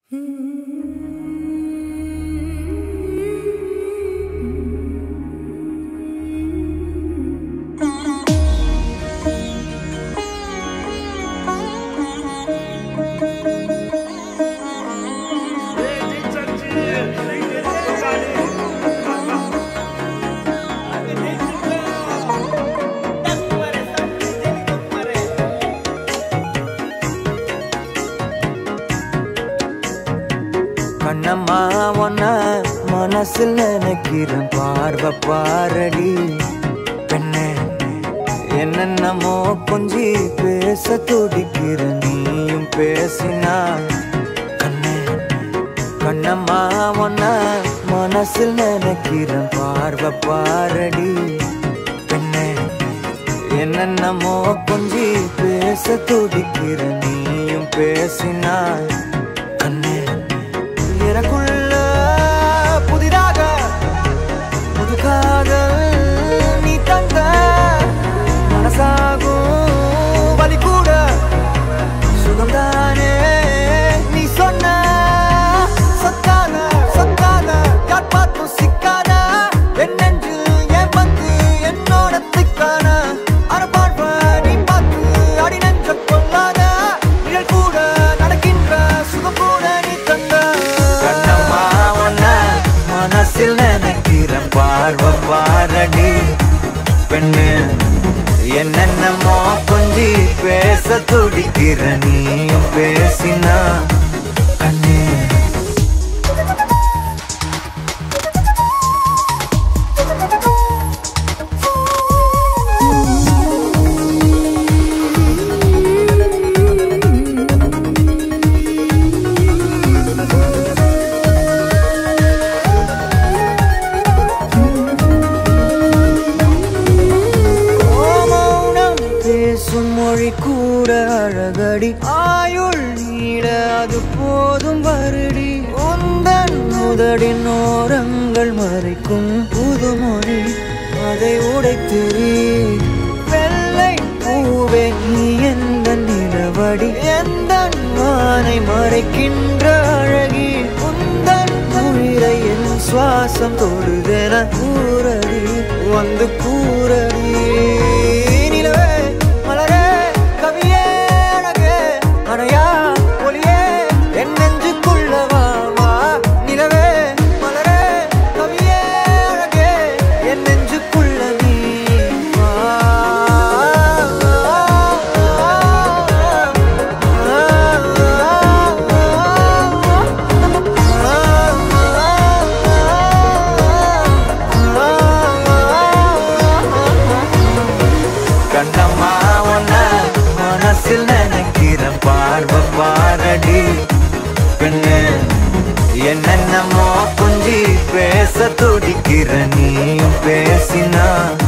கண்ணம்மா ஒன்ன மனசில் நினைக்கிறேன் பார்வை பாரடி பெண்ணே என்னென்னமோ கொஞ்சி பேச துடிக்கிற நீயும் பேசினா கண்ணே கண்ணம்மா ஒன்ன மனசில் நினைக்கிறேன் பார்வை பாரடி பெண்ணே என்னென்னமோ கொஞ்சி பேச துடிக்கிற நீயும் பேசினா கண்ணே எனக்குள்ள புதிதாக புது காதல் நீ தந்த மனசாகும் வலி கூட சுகம்தானே நீ சொன்ன சத்தான சத்தான யார் பார்த்தும் சிக்காத என் நெஞ்சில் என் வந்து என்னோட திக்கான அறப்பார்ப்ப நீ பார்த்து அடி நெஞ்ச கொள்ளாத நிழல் கூட நடக்கின்ற சுகம் கூட நீ தந்த கண்ணம்மா உன்ன மனசில் நினைக்கிற பார்வை பாரடி பெண்ணு என்னென்னமோ கொஞ்சி பேச துடிக்கிற நீயும் பேசினா கண்ணே ஓ மௌனம் பேசும் மொழி கூட அழகடி ஆயுள் நீட அது போதும் வருடி உந்தன் முதடின் ஓரங்கள் மறைக்கும் புதுமொழி அதை உடைத்திரி வெள்ளை பூவே நீ எந்த நிலவடி எந்த வானை மறைக்கின்ற அழகி உந்தன் உயிரை என் சுவாசம் தொடுதென கூறடி வந்து கூறடி நிலவே மலரே கவியே அழகே அணையா ஒளியே என் நெஞ்சுக்குள்ள வா வா நிலவே மலரே கவியே அழகே என் நெஞ்சுக்குள்ள நீ வா கண்ணம்மா உன்ன மனசில் நினைக்கிற பார்வை பாரடி பெண்ணு என்னென்னமோ குஞ்சி பேச துடிக்கிற நீயும் பேசினா